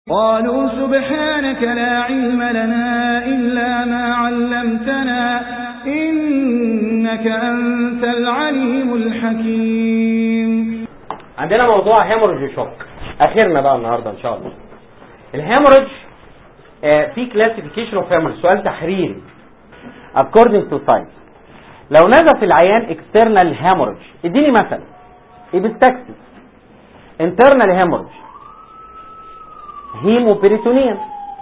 قالوا سبحانك لا علم لنا إلا ما علمتنا إنك أنت العليم الحكيم عندنا موضوع هيموريج شوك اخرنا بقى النهارده ان شاء الله الهيموريج آه، في كلاسيفيكيشن اوف هيموريج سؤال تحريري according to science لو نزف العيان external hemorrhage اديني مثل ايبستاكسس internal hemorrhage هيموبريتونيا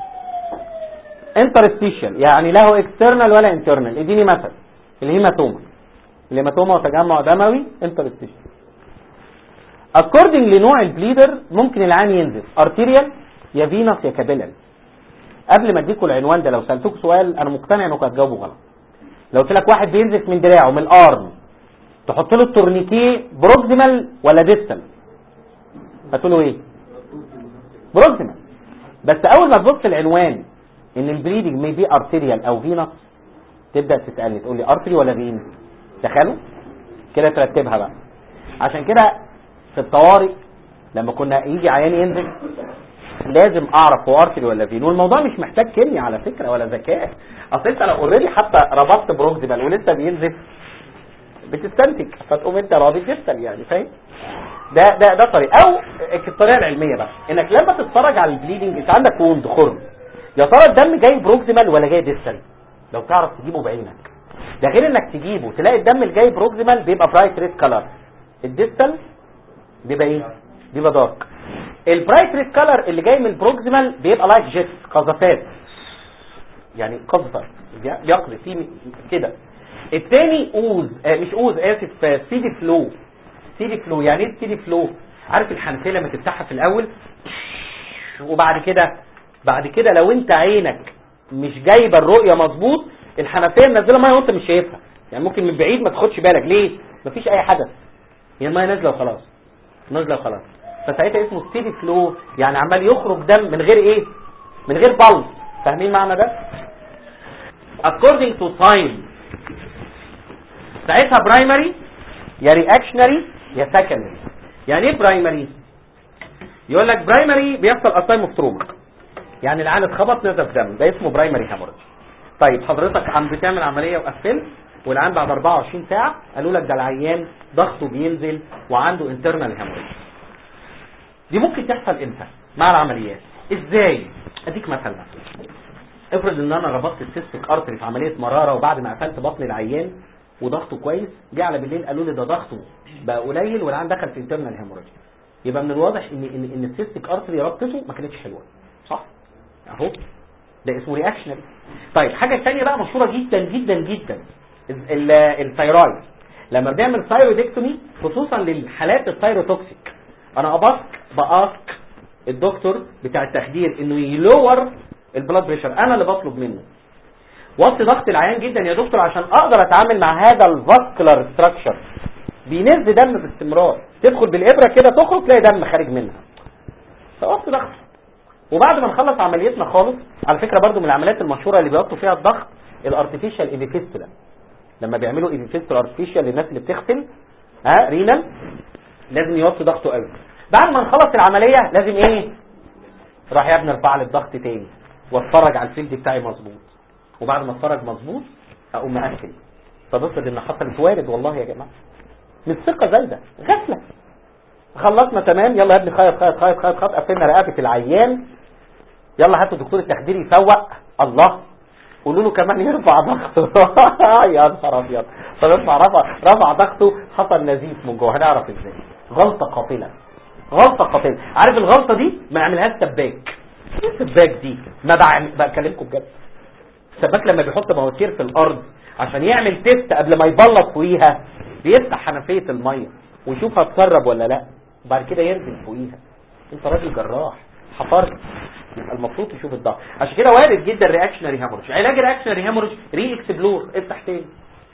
interstitial يعني له external ولا internal اديني مثل الهيماتوما الهيماتوما وتجمع دموي interstitial according لنوع البليدر ممكن العين ينزف arterial يا فينس يا كابيلاري قبل ما اديكم العنوان ده لو سالتوك سؤال انا مقتنع انكم هتجاوبوا غلط لو قلت لك واحد بينزف من دراعه من الارم تحط له التورنيكيه بروكسيمال ولا ديستال هتقول له ايه بروكسيمال بس اول ما تبص العنوان ان البليدنج مي بي ارتيريال او فينس تبدا تسالني تقول لي ارتري ولا فين دخلوا كده ترتبها بقى عشان كده في الطوارئ لما كنا يجي عيان ينزل لازم اعرف هو ارتري ولا فين والموضوع مش محتاج كيمياء على فكره ولا ذكاء اصل انت لو اوريدي حتى ربطت بروكسيمال ولسه بينزف بتستنتج فتقوم انت راضي جدا يعني فاهم ده ده ده طريقه او الطريقه العلميه بقى انك لما تتفرج على البليدنج انت عندك ووند خرم يا ترى الدم جاي بروكسيمال ولا جاي ديستال لو تعرف تجيبه بعينك ده غير انك تجيبه تلاقي الدم اللي جاي بروكسيمال بيبقى برايت ريد كلر الديستال بيبقى ايه بيبقى دارك البرايت ريد كلر اللي جاي من البروكسيمال بيبقى لايك جيت قذفات يعني قذفه بيقذف فيه كده الثاني اوز آه مش اوز اسف آه سيدي فلو سيدي فلو يعني ايه سيدي فلو عارف الحنفيه لما تفتحها في الاول وبعد كده بعد كده لو انت عينك مش جايبه الرؤيه مظبوط الحنفيه منزله ميه وانت مش شايفها يعني ممكن من بعيد ما تاخدش بالك ليه مفيش اي حدث هي الميه نازله وخلاص نازله وخلاص فساعتها اسمه ستيدي فلو يعني عمال يخرج دم من غير ايه من غير بلس فاهمين معنى ده according to time ساعتها برايمري يا رياكشنري يا سكندري يعني ايه برايمري يقول لك برايمري بيحصل اسايم اوف تروما يعني العيان اتخبط نزف دم ده اسمه برايمري هيموريج طيب حضرتك عم بتعمل عمليه وقفلت والعيان بعد 24 ساعه قالوا لك ده العيان ضغطه بينزل وعنده انترنال هيموريج دي ممكن تحصل امتى مع العمليات ازاي اديك مثل مثلا افرض ان انا ربطت السيستيك ارتري في عمليه مراره وبعد ما قفلت بطن العيان وضغطه كويس جه على بالليل قالوا لي ده ضغطه بقى قليل والعيان دخل في انترنال هيموريج يبقى من الواضح ان ان ان السيستيك ارتري ربطته ما كانتش حلوه صح اهو ده اسمه رياكشنري طيب حاجه ثانيه بقى مشهوره جدا جدا جدا الثايرويد لما بنعمل ثايرويدكتومي خصوصا للحالات الثايروتوكسيك انا ابصك باسك الدكتور بتاع التخدير انه يلور البلاد بريشر انا اللي بطلب منه وطي ضغط العيان جدا يا دكتور عشان اقدر اتعامل مع هذا الفاسكولار ستراكشر بينز دم باستمرار تدخل بالابره كده تخرج تلاقي دم خارج منها فوطي ضغط وبعد ما نخلص عمليتنا خالص على فكره برضو من العمليات المشهوره اللي بيوطوا فيها الضغط الارتفيشال ايفيفيستولا لما بيعملوا ايفيفيستولا ارتفيشال للناس اللي بتغسل ها رينال لازم يوطي ضغطه قوي بعد ما نخلص العمليه لازم ايه راح يا ابني ارفع لي الضغط تاني واتفرج على الفيلد بتاعي مظبوط وبعد ما اتفرج مظبوط اقوم مقفل فبفرض ان حصلت وارد والله يا جماعه مش ثقه زايده غفله خلصنا تمام يلا يا ابني خيط خيط خيط خيط خيط قفلنا رقبه العيان يلا هاتوا دكتور التخدير يفوق الله قولوا له كمان يرفع ضغطه يا نهار ابيض طب ارفع رفع رفع ضغطه حصل نزيف من جوه هنعرف ازاي غلطه قاتله غلطه قاتله عارف الغلطه دي ما يعملهاش سباك ايه السباك دي ما بعمل بكلمكم بجد السباك لما بيحط مواسير في الارض عشان يعمل تيست قبل ما يبلط فوقيها بيفتح حنفيه الميه ويشوف هتسرب ولا لا وبعد كده ينزل فوقيها انت راجل جراح حفرت يبقى المفروض تشوف الضغط عشان كده وارد جدا رياكشنري هيموريج علاج الرياكشنري هيموريج ري اكسبلور افتح تاني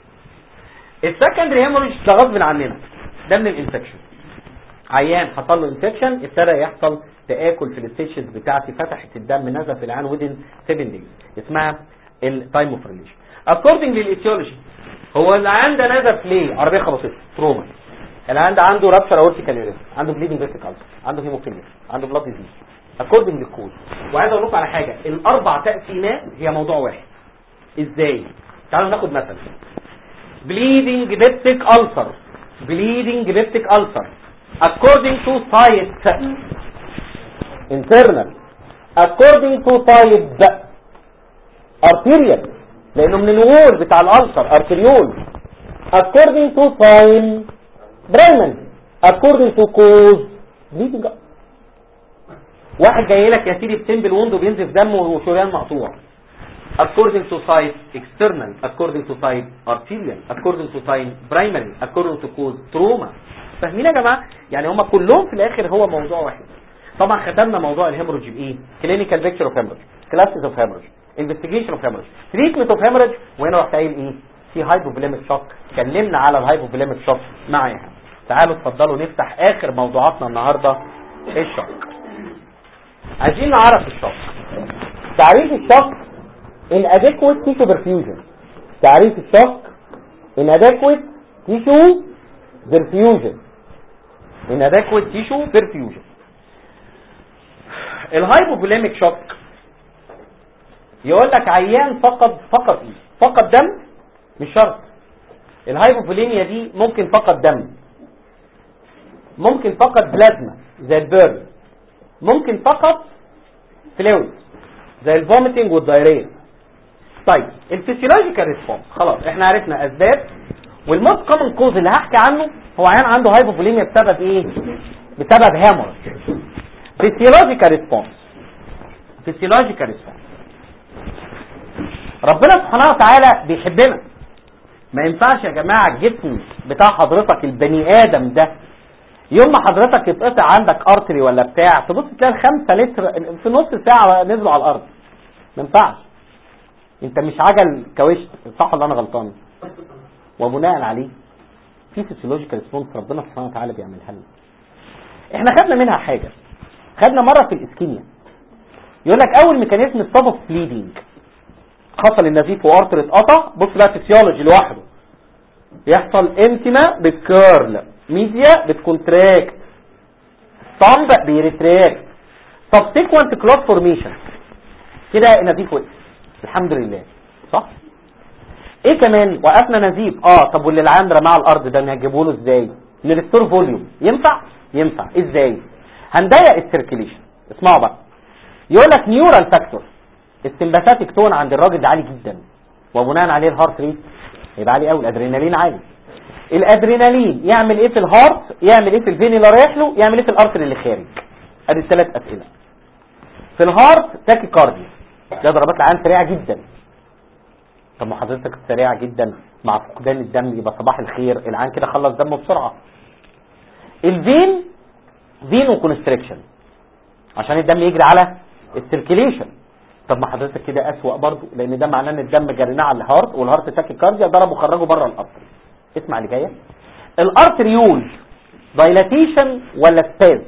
السكندري هيموريج ده غصب عننا ده من الانفكشن عيان حصل له انفكشن ابتدى يحصل تاكل في الستيشنز بتاعتي فتحت الدم نزل في العين ودن 7 دايز اسمها التايم اوف ريليشن اكوردنج للايتيولوجي هو العيان ده نزف ليه عربيه خبطته تروما العيان ده عنده رابشر اورتيكال عنده بليدنج فيسيكالز عنده هيموفيليا عنده بلاد ديزيز according للكود وعايز اقول لكم على حاجه الاربع تقسيمات هي موضوع واحد ازاي تعالوا ناخد مثلا bleeding peptic ulcer bleeding peptic ulcer according to site internal according to type arterial لانه من الوول بتاع الالسر arteriole according to time primary according to cause bleeding واحد جاي لك يا سيدي بسمبل ووند وبينزف دم وشريان مقطوع according to site external according to type arterial according to time primary according to cause trauma فاهمين يا جماعه يعني هم كلهم في الاخر هو موضوع واحد طبعا ختمنا موضوع الهيموريدج بايه clinical picture of hemorrhage classes of hemorrhage investigation of hemorrhage treatment of hemorrhage وهنا رحت قايل ايه في هايبوفوليميك شوك اتكلمنا على الهايبوفوليميك شوك معاها تعالوا اتفضلوا نفتح اخر موضوعاتنا النهارده الشوك عايزين نعرف الشوك تعريف الشوك inadequate tissue perfusion تعريف الشوك inadequate tissue perfusion inadequate tissue perfusion الهايبوفوليميك شوك يقول لك عيان فقد فقد ايه فقد دم مش شرط الهايبوفوليميا دي ممكن فقد دم ممكن فقد بلازما زي البيرن ممكن فقط فلويد زي الفوميتنج والدايريا طيب الفسيولوجيكال ريسبونس خلاص احنا عرفنا اسباب والموست كومن كوز اللي هحكي عنه هو عيان عنده هايبوفوليميا بسبب ايه بسبب هامور فسيولوجيكال ريسبونس فسيولوجيكال ريسبونس ربنا سبحانه وتعالى بيحبنا ما ينفعش يا جماعه الجسم بتاع حضرتك البني ادم ده يوم ما حضرتك يتقطع عندك ارتري ولا بتاع تبص تلاقي الخمسة لتر في نص ساعة نزلوا على الارض ما ينفعش انت مش عجل كاوشت صح ولا انا غلطان وبناء عليه في فيسيولوجيكال ريسبونس ربنا سبحانه وتعالى بيعملها لنا احنا خدنا منها حاجة خدنا مرة في الاسكيميا يقول لك اول ميكانيزم ستوب اوف بليدنج حصل النزيف وارتر اتقطع بص بقى فيسيولوجي لوحده يحصل انتما بالكيرل ميديا بتكونتراكت صمب بيرتراكت سبسيكوانت كلوت فورميشن كده نزيف وقف الحمد لله صح ايه كمان وقفنا نزيف اه طب واللي العام رماه على الارض ده نجيبه له ازاي نريستور فوليوم ينفع ينفع ازاي هنضيق السيركيليشن اسمعوا بقى يقول لك نيورال فاكتور السمباثيك تون عند الراجل ده عالي جدا وبناء عليه الهارت ريت يبقى عالي قوي الادرينالين عالي الادرينالين يعمل ايه في الهارت يعمل ايه في الفين اللي رايح له يعمل ايه في الارتر اللي خارج ادي الثلاث اسئله في الهارت تاكي كارديا ده ضربات العين سريعه جدا طب ما حضرتك سريعه جدا مع فقدان الدم يبقى صباح الخير العين كده خلص دمه بسرعه الفين فينو كونستريكشن عشان الدم يجري على السيركيليشن طب ما حضرتك كده اسوأ برضو لان ده معناه ان الدم جريناه على الهارت والهارت تاكي كارديا ضربه خرجه بره الارتر اسمع اللي جايه الارتريول دايلاتيشن ولا سباز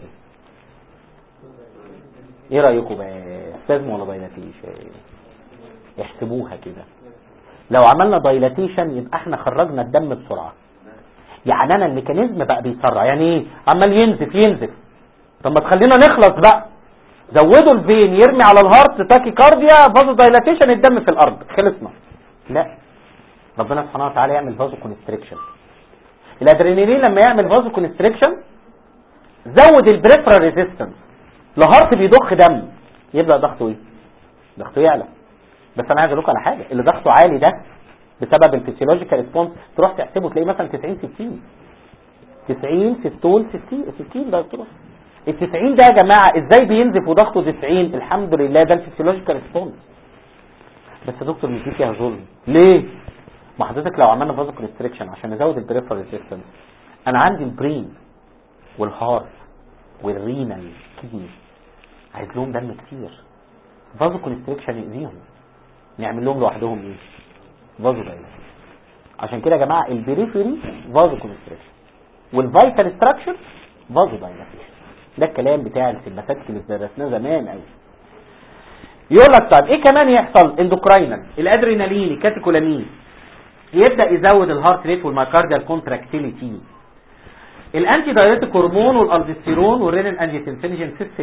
ايه رايكم بقى سبازم ولا دايلاتيشن احسبوها كده لو عملنا دايلاتيشن يبقى احنا خرجنا الدم بسرعه يعني انا الميكانيزم بقى بيسرع يعني ايه عمال ينزف ينزف طب ما تخلينا نخلص بقى زودوا الفين يرمي على الهارت تاكي كارديا فازو دايلاتيشن الدم في الارض خلصنا لا ربنا سبحانه وتعالى يعمل فازو كونستريكشن الادرينالين لما يعمل فازو كونستريكشن زود البريفرال ريزيستنس الهارت بيضخ دم يبدا ضغطه ايه ضغطه يعلى بس انا عايز اقول لكم على حاجه اللي ضغطه عالي ده بسبب الفسيولوجيكال ريسبونس تروح تحسبه تلاقيه مثلا 90 60 90 في الطول 60 60 ده كده ال 90 ده يا جماعه ازاي بينزف وضغطه 90 الحمد لله ده الفسيولوجيكال ريسبونس بس يا دكتور مش دي فيها ظلم ليه ما حضرتك لو عملنا فازو كونستريكشن عشان نزود البريفرال ريزيستنس انا عندي البرين والهارت والرينال كدني عايز لهم دم كتير فازو كونستريكشن يأذيهم نعمل لهم لوحدهم ايه فازو دايلاتيشن عشان كده يا جماعه البريفري فازو كونستريكشن والفيتال ستراكشر فازو دايلاتيشن ده الكلام بتاع السمباثيك اللي درسناه زمان قوي يقول لك طيب ايه كمان يحصل اندوكراينال الادرينالين الكاتيكولامين يبدا يزود الهارت ريت والمايكارديال كونتراكتيليتي الانتي دايريتيك هرمون والالدوستيرون والرينين انجيوتنسينجين سيستم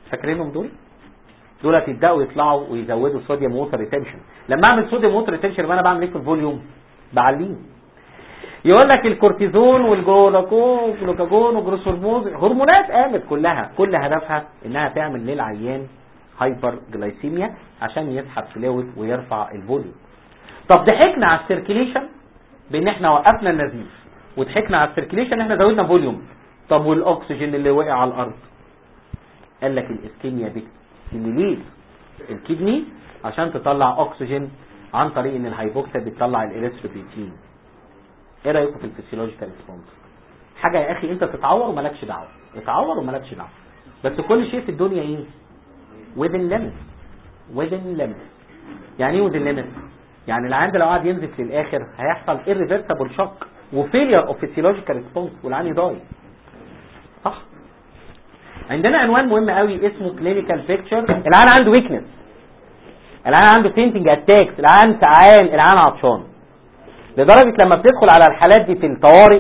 فاكرينهم دول دول يبداوا يطلعوا ويزودوا صوديوم ووتر ريتنشن لما اعمل صوديوم ووتر ريتنشن يبقى انا بعمل ايه في الفوليوم بعليه يقول لك الكورتيزون والجلوكاجون وجروس هرمون هرمونات قامت كلها كل هدفها انها تعمل للعيان هايبر جلايسيميا عشان يسحب فلويد ويرفع الفوليوم طب ضحكنا على السيركيليشن بان احنا وقفنا النزيف وضحكنا على السيركيليشن احنا زودنا فوليوم طب والاكسجين اللي وقع على الارض قال لك الاسكيميا بتستيميليت الكدني عشان تطلع اكسجين عن طريق ان الهايبوكسيا بتطلع الاريثروبيتين ايه رايكم في الفسيولوجيكال ريسبونس حاجه يا اخي انت تتعور ومالكش دعوه اتعور ومالكش دعوه بس كل شيء في الدنيا ايه within limits within limits يعني ايه within limits يعني العيان ده لو قعد ينزف للاخر هيحصل irreversible shock وفيلير اوف فيسيولوجيكال ريسبونس والعيان يضايق صح عندنا عنوان مهم قوي اسمه كلينيكال بيكتشر العيان عنده ويكنس العيان عنده فينتنج اتاكس العيان سعان العيان عطشان لدرجة لما بتدخل على الحالات دي في الطوارئ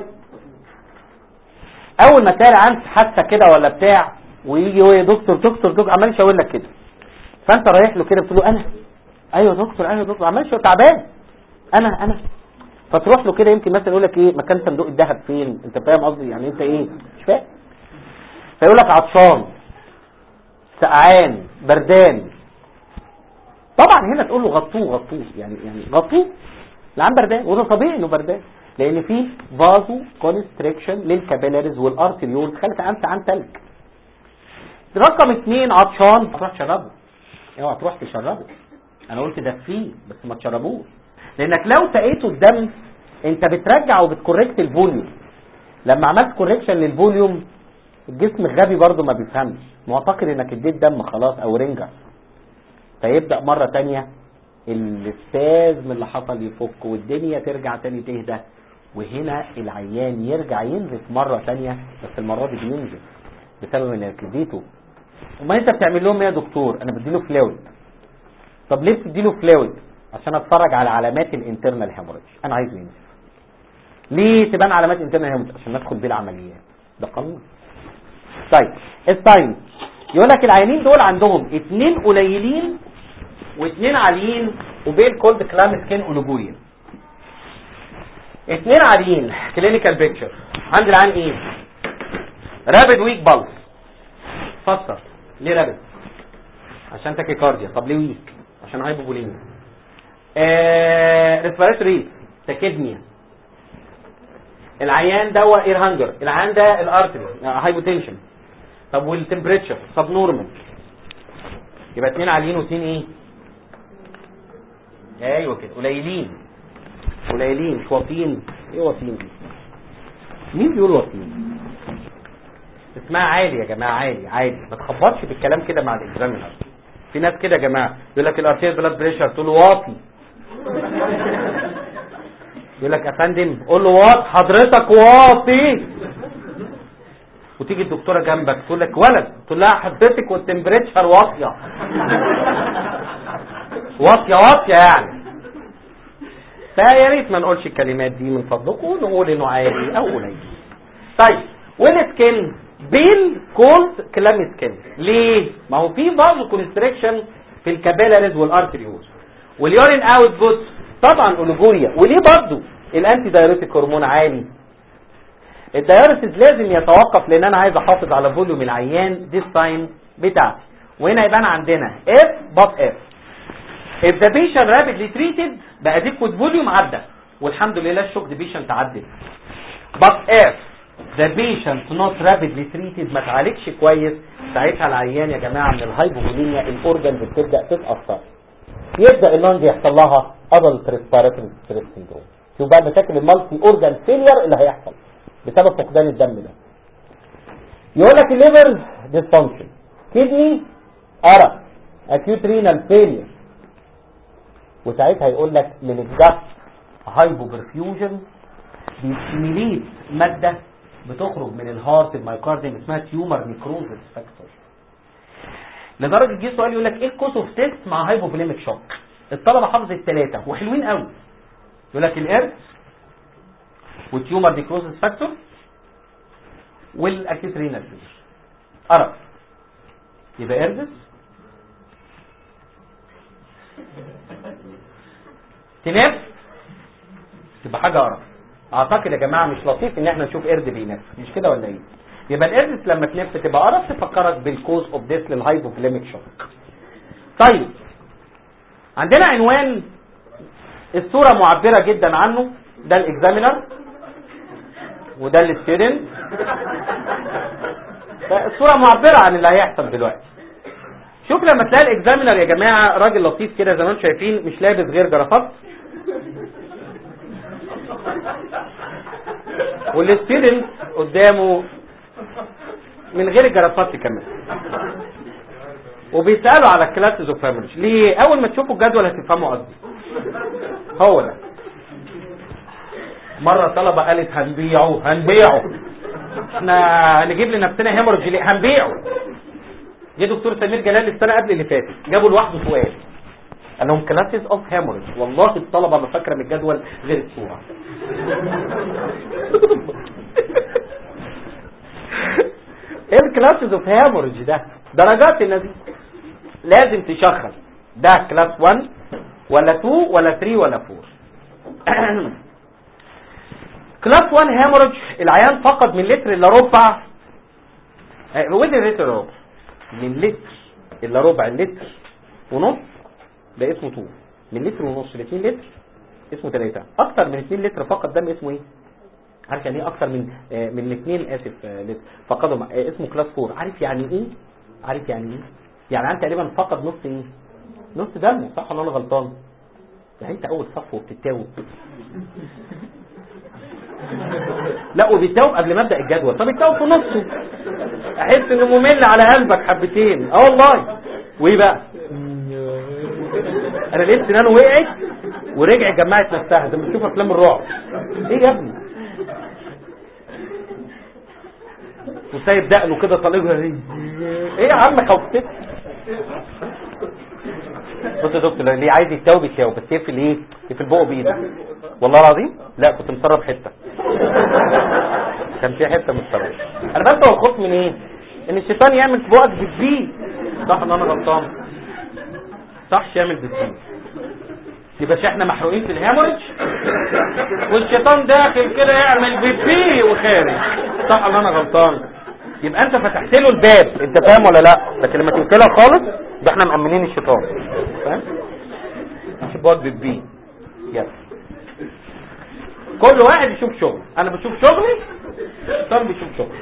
اول ما تلاقي العيان حاسه كده ولا بتاع ويجي هو يا دكتور دكتور دكتور عمال يشاور لك كده فانت رايح له كده بتقول له انا ايوه يا دكتور ايوه يا دكتور عمال يشاور تعبان انا انا فتروح له كده يمكن مثلا يقول لك ايه مكان صندوق الذهب فين انت فاهم قصدي يعني انت ايه مش فاهم فيقول لك عطشان سقعان بردان طبعا هنا تقول له غطوه غطوه يعني يعني غطوه العام بردان وده طبيعي انه بردان لان في فازو كونستريكشن للكابيلاريز والارتريول خلت انت عن تلج رقم اثنين عطشان تروح تشربه اوعى تروح تشربه انا قلت دفيه بس ما تشربوش لانك لو تقيته الدم انت بترجع وبتكوركت الفوليوم لما عملت كوركشن للفوليوم الجسم الغبي برضه ما بيفهمش معتقد انك اديت دم خلاص او رنجة فيبدأ مرة تانية السبازم اللي حصل يفك والدنيا ترجع تاني تهدى وهنا العيان يرجع ينزف مرة تانية بس المرة دي بينزف بسبب انك اديته وما انت بتعمل لهم ايه يا دكتور انا بديله فلويد طب ليه بتديله فلويد عشان اتفرج على علامات الانترنال هيموريج انا عايزه ينزف ليه تبان علامات انترنال هيموريج عشان ندخل بيه العمليات ده قانون طيب الساين يقول لك العيانين دول عندهم اتنين قليلين واثنين عاليين وبين كولد كلام سكين اولوجوريا اثنين عاليين كلينيكال بيكتشر عند العين ايه رابد ويك بالز فسر ليه رابد عشان تاكيكارديا طب ليه ويك عشان هايبوبوليميا آه ريسبيراتوري تاكيدنيا العيان ده هو اير هانجر العيان ده الارتري هايبوتنشن طب والتمبريتشر سب نورمال يبقى اثنين عاليين واثنين ايه ايوه كده قليلين قليلين مش واطيين ايه واطيين دي مين بيقول واطيين اسمها عالي يا جماعه عالي عالي ما تخبطش بالكلام كده مع الاكزامينر في ناس كده يا جماعه يقول لك الارتير بلاد بريشر تقول له واطي يقول لك يا فندم قول له واطي حضرتك واطي وتيجي الدكتوره جنبك تقول لك ولد تقول لها حضرتك والتمبريتشر واطيه واطيه واطيه يعني فيا ريت ما نقولش الكلمات دي من فضلكم ونقول انه عالي او قليل طيب والسكن بيل كولد كلام سكن ليه ما هو في فازو كونستريكشن في الكابيلاريز والارتريوز واليورين اوت بوت طبعا اوليجوريا وليه برضه الانتي دايوريتيك هرمون عالي الدايوريسيس لازم يتوقف لان انا عايز احافظ على فوليوم العيان دي الساين بتاعتي وهنا يبقى عندنا اف بط اف if the patient rapidly treated بقى adequate volume عدى والحمد لله الشوك دي patient عدت but if the patient not rapidly treated ما تعالجش كويس ساعتها العيان يا جماعه من الهايبوفوليميا الاورجنز بتبدا تتاثر يبدا اللنج يحصل لها adult respiratory distress syndrome شوف بقى مشاكل المالتي اورجان فيلير اللي هيحصل بسبب فقدان الدم ده يقول لك الليفر ديسفانكشن كدني ارق acute renal failure وساعتها يقول لك من الجف هايبوبرفيوجن بيستيميليت ماده بتخرج من الهارت المايكارديوم اسمها تيومر نيكروزس فاكتور لدرجه جه سؤال يقول لك ايه الكوز اوف تيست مع هايبوفوليميك شوك الطلبه حافظ الثلاثه وحلوين قوي يقول لك الارث والتيومر نيكروزس فاكتور والاكيوت رينال فيلر ارق يبقى اردس تنف تبقى حاجه قرف اعتقد يا جماعه مش لطيف ان احنا نشوف قرد بينف مش كده ولا ايه يبقى الاردس لما تنف تبقى قرف تفكرك بالكوز اوف ديس للهايبوفليميك شوك طيب عندنا عنوان الصوره معبره جدا عنه ده الاكزامينر وده الستودنت الصوره معبره عن اللي هيحصل دلوقتي شوف لما تلاقي الاكزامينر يا جماعه راجل لطيف كده زي ما انتم شايفين مش لابس غير جرافات والستودنت قدامه من غير الجرافات كمان وبيسالوا على الكلاسز اوف هامرج ليه اول ما تشوفوا الجدول هتفهموا قصدي هو ده مره طلبه قالت هنبيعه هنبيعه احنا هنجيب لنفسنا هيمورج ليه هنبيعه جه دكتور سمير جلال السنه قبل اللي فاتت جابوا لوحده سؤال قال لهم كلاسز اوف هيمورج والله الطلبه ما فاكره من الجدول غير الصوره ايه الكلاسز اوف هيمورج ده درجات النزيف لازم تشخص ده كلاس 1 ولا 2 ولا 3 ولا 4 كلاس 1 هيمورج العيان فقد من لتر الا ربع وين لتر ربع من لتر الا ربع لتر ونص ده اسمه 2 من لتر ونص ل 2 لتر اسمه 3 اكتر من 2 لتر فقط دم اسمه ايه عارف يعني ايه اكتر من آه من الاثنين اسف آه لتر فقدوا آه اسمه كلاس 4 عارف يعني ايه عارف يعني ايه يعني انت تقريبا فقد نص ايه نص دمه صح ولا انا غلطان يعني انت اول صف وبتتاوب لا وبيتاوب قبل ما ابدا الجدول طب يتاوب في نصه احس انه ممل على قلبك حبتين اه والله وايه بقى انا لقيت سنانه وقعت ورجع جمعت نفسها زي ما بتشوف افلام الرعب ايه يا ابني وسايب دقنه كده طالبها ايه ايه يا عم خوفتك بص يا دكتور اللي عايز يتاوب يتاوب بس يقفل ايه يقفل بقه بايده والله العظيم لا كنت مسرب حته كان في حته مسرب انا بس هو الخوف من ايه ان الشيطان يعمل في بقك بتبيه صح ان انا غلطان صح يعمل بتبيه يبقى احنا محروقين في الهامورج والشيطان داخل كده يعمل بيبي وخارج صح ان انا غلطان يبقى انت فتحت له الباب انت فاهم ولا لا لكن لما تقفلها خالص ده احنا مأمنين الشيطان فاهم مش بواد بيبي يس كل واحد يشوف شغل انا بشوف شغلي الشيطان بيشوف شغلي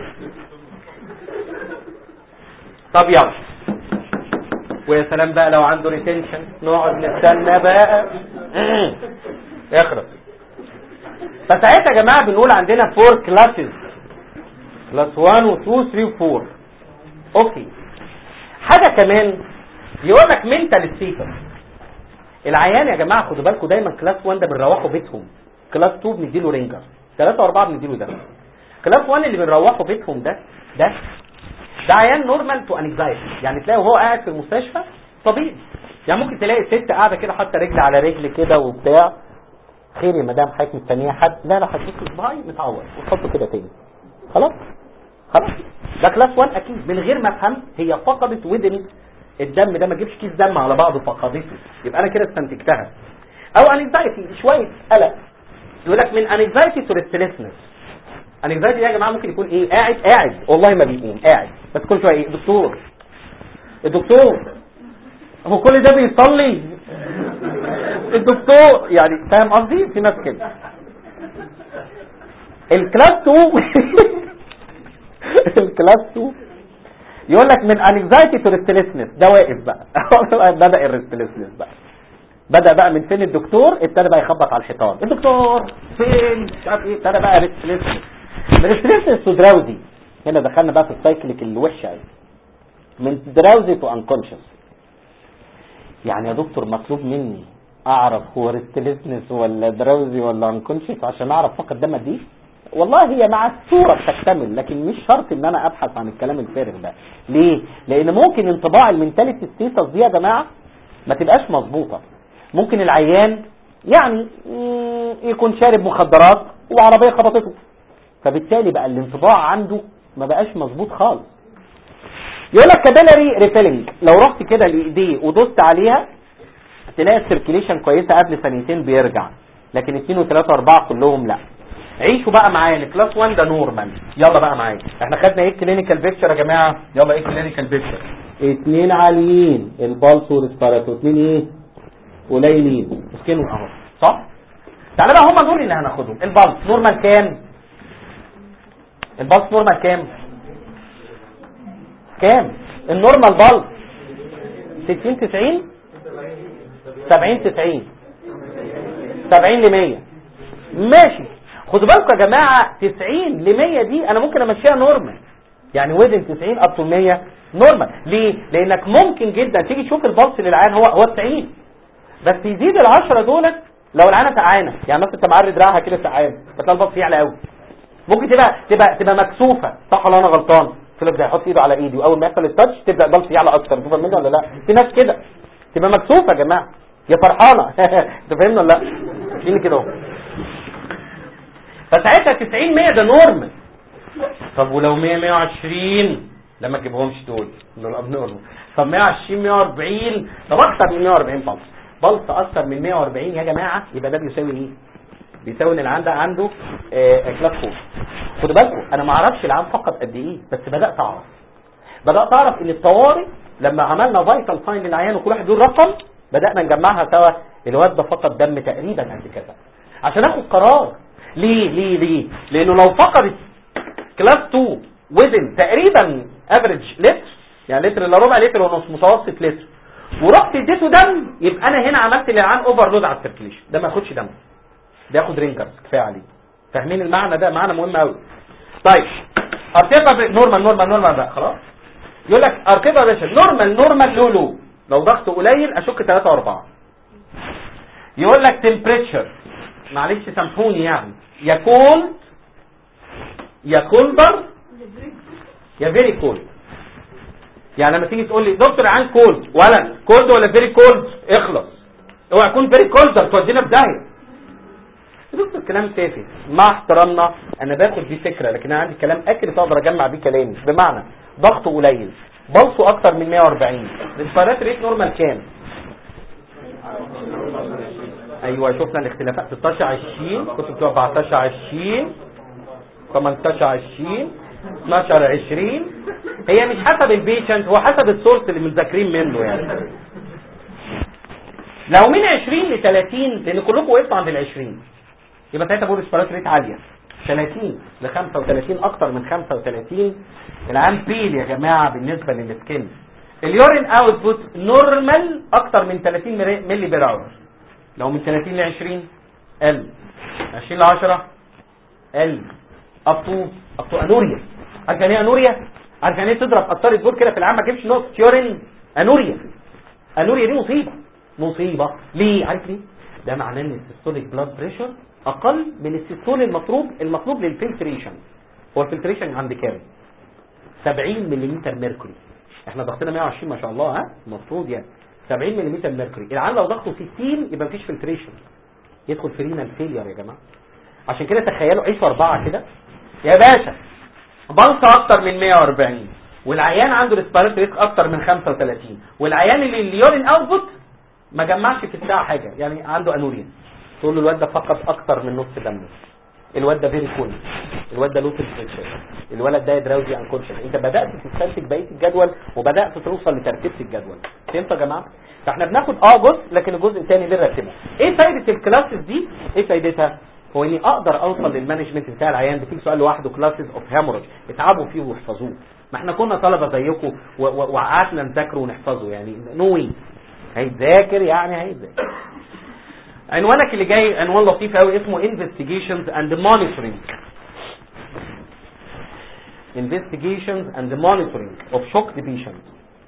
طب يلا ويا سلام بقى لو عنده ريتنشن نقعد نستنى بقى اخرب فساعتها يا جماعه بنقول عندنا فور كلاسز كلاس 1 و 2 3 و 4 اوكي حاجه كمان يقول لك منتال ستيتس العيان يا جماعه خدوا بالكم دايما كلاس 1 ده بنروحوا بيتهم كلاس 2 بنديله رينجر 3 و4 بنديله ده كلاس 1 اللي بنروحوا بيتهم ده ده ده عيان نورمال تو انكزايتي يعني تلاقي وهو قاعد في المستشفى طبيعي يعني ممكن تلاقي ست قاعده كده حاطه رجل على رجل كده وبتاع خير يا مدام حضرتك مستنيه حد لا لا حضرتك صباعي متعور وتحطه كده تاني خلاص خلاص ده كلاس 1 اكيد من غير ما افهم هي فقدت ودن الدم ده ما تجيبش كيس دم على بعضه فقدته يبقى انا كده استنتجتها او انكزايتي شويه قلق يقول لك من انكزايتي تو ريستلسنس انكزايتي ده يا جماعه ممكن يكون ايه قاعد قاعد والله ما بيقوم قاعد بس كل شويه ايه دكتور الدكتور هو كل ده بيصلي الدكتور يعني فاهم قصدي في ناس كده الكلاس 2 الكلاس 2 يقول لك من انكزايتي تو ريستلسنس ده واقف بقى بدا الريستلسنس بقى بدا بقى من فين الدكتور ابتدى بقى يخبط على الحيطان الدكتور فين مش عارف ايه ابتدى بقى ريستلسنس ريستلسنس تو دراوزي هنا دخلنا بقى في السايكليك الوحشه قوي من دراوزي تو انكونشس يعني يا دكتور مطلوب مني اعرف هو ريستلسنس ولا دراوزي ولا انكونشس عشان اعرف فقط دم قد ايه والله هي مع الصورة بتكتمل لكن مش شرط ان انا ابحث عن الكلام الفارغ ده ليه لان ممكن انطباع المنتاليتي ستيتس دي يا جماعة ما تبقاش مظبوطة ممكن العيان يعني يكون شارب مخدرات وعربية خبطته فبالتالي بقى الانطباع عنده ما بقاش مظبوط خالص يقول لك كابيلاري ريفيلنج لو رحت كده لايديه ودوست عليها تلاقي السيركيليشن كويسه قبل ثانيتين بيرجع لكن 2 و3 و4 كلهم لا عيشوا بقى معايا كلاس 1 ده نورمال يلا بقى معايا احنا خدنا ايه كلينيكال بيكتشر يا جماعه يلا ايه كلينيكال بيكتشر اتنين عاليين البالس والسباراتو اتنين ايه قليلين اسكنوا اهو صح تعالى بقى هم دول اللي هناخدهم البالس نورمال كام البالس نورمال كام كام النورمال بالس 60 90 70 90 70 ل 100 ماشي خدوا بالكم يا جماعه 90 ل 100 دي انا ممكن امشيها نورمال يعني وزن 90 اب تو 100 نورمال ليه لانك ممكن جدا تيجي تشوف البلس للعيان هو هو 90 بس يزيد ال 10 دولت لو العينه سقعانه يعني مثلا انت معري دراعها كده سقعان فتلاقي البلس يعلى قوي ممكن تبقى تبقى تبقى مكسوفه صح ولا انا غلطان فيليب ده يحط ايده على ايدي واول ما يحصل التاتش تبدا البلس يعلى اكتر تفهم مني ولا لا في ناس كده تبقى مكسوفه يا جماعه يا فرحانه انت فاهمني ولا لا شيل كده اهو فساعتها 90 100 ده نورمال طب ولو 100 120 لا ما تجيبهمش دول دول ابنورمال طب 120 140 طب اكتر من 140 بلس بلس اكتر من 140 يا جماعه يبقى ده بيساوي ايه بيساوي ان العام ده عنده آه كلاس 4 خدوا بالكم انا ما اعرفش العام فقط قد ايه بس بدات اعرف بدات اعرف ان الطوارئ لما عملنا فايتال ساين للعيان وكل واحد يقول رقم بدانا نجمعها سوا الواد ده فقد دم تقريبا قد كذا عشان اخد قرار ليه ليه ليه لانه لو فقدت كلاس 2 وزن تقريبا افريج لتر يعني لتر الا ربع لتر ونص متوسط لتر ورحت اديته دم يبقى انا هنا عملت للعيان اوفرلود على السيركيليشن ده ما ياخدش دم بياخد رينجرز كفايه عليه فاهمين المعنى ده معنى مهم قوي طيب ارتفع نورمال نورمال نورمال بقى خلاص يقول لك ارتفع يا باشا نورمال نورمال لو لو لو ضغطه قليل اشك 3 و4 يقول لك تمبريتشر معلش سامحوني يعني يا كولد يا كولدر يا فيري كولد يعني لما تيجي تقول لي دكتور عن كولد ولا كولد ولا فيري كولد اخلص اوعى يكون فيري كولدر تودينا في داهيه دكتور كلام تافه مع احترامنا انا باخد دي فكره لكن انا عندي كلام اكل اقدر اجمع بيه كلامي بمعنى ضغطه قليل بلصه اكتر من 140 الانسبيرات ريت نورمال كام ايوه شفنا الاختلافات 16 20 كنت بتوع 14 20 18 20 12 20 هي مش حسب البيشنت هو حسب السورس اللي مذاكرين منه يعني لو من 20 ل 30 لان كلكم وقفتوا عند ال 20 يبقى ساعتها بقول اسبرات ريت عاليه 30 ل 35 اكتر من 35 العام بيل يا جماعه بالنسبه للسكن اليورين اوتبوت نورمال اكتر من 30 ملي بير اور لو من 30 ل 20 ال 20 ل 10 ال اب تو اب تو انوريا عارف يعني ايه انوريا عارف يعني ايه تضرب قطاره بول كده في العام ما تجيبش نقطه يورين انوريا انوريا دي مصيبه مصيبه ليه عارف ليه ده معناه ان السيستوليك بلاد بريشر اقل من السيستول المطلوب المطلوب للفلتريشن هو الفلتريشن عند كام 70 ملم ميركوري احنا ضغطنا 120 ما شاء الله ها المفروض يعني 70 ملم ميركوري العيان لو ضغطه 60 يبقى مفيش فلتريشن يدخل في رينال فيلير يا جماعه عشان كده تخيلوا عيشوا اربعه كده يا باشا بلصه اكتر من 140 والعيان عنده ريسبيراتوري ريسك اكتر من 35 والعيان اللي اليورين اوتبوت ما جمعش في الساعه حاجه يعني عنده انوريا تقول له الواد ده فقد اكتر من نص دمه الواد ده فيري كول الواد ده لو بريشر الولد ده دراوزي انكونشن انت بدات تستنتج بقيه الجدول وبدات توصل لترتيب الجدول فهمتوا يا جماعه فاحنا بناخد اه جزء لكن الجزء الثاني بنرتبه ايه فايده الكلاسز دي ايه فايدتها هو اني اقدر اوصل للمانجمنت بتاع العيان بتيجي سؤال لوحده كلاسز اوف هيموريج اتعبوا فيه واحفظوه ما احنا كنا طلبه زيكم وقعدنا نذاكره ونحفظه يعني نوي هيتذاكر يعني هيتذاكر عنوانك اللي جاي عنوان لطيف قوي اسمه investigations and monitoring investigations and monitoring of shock patients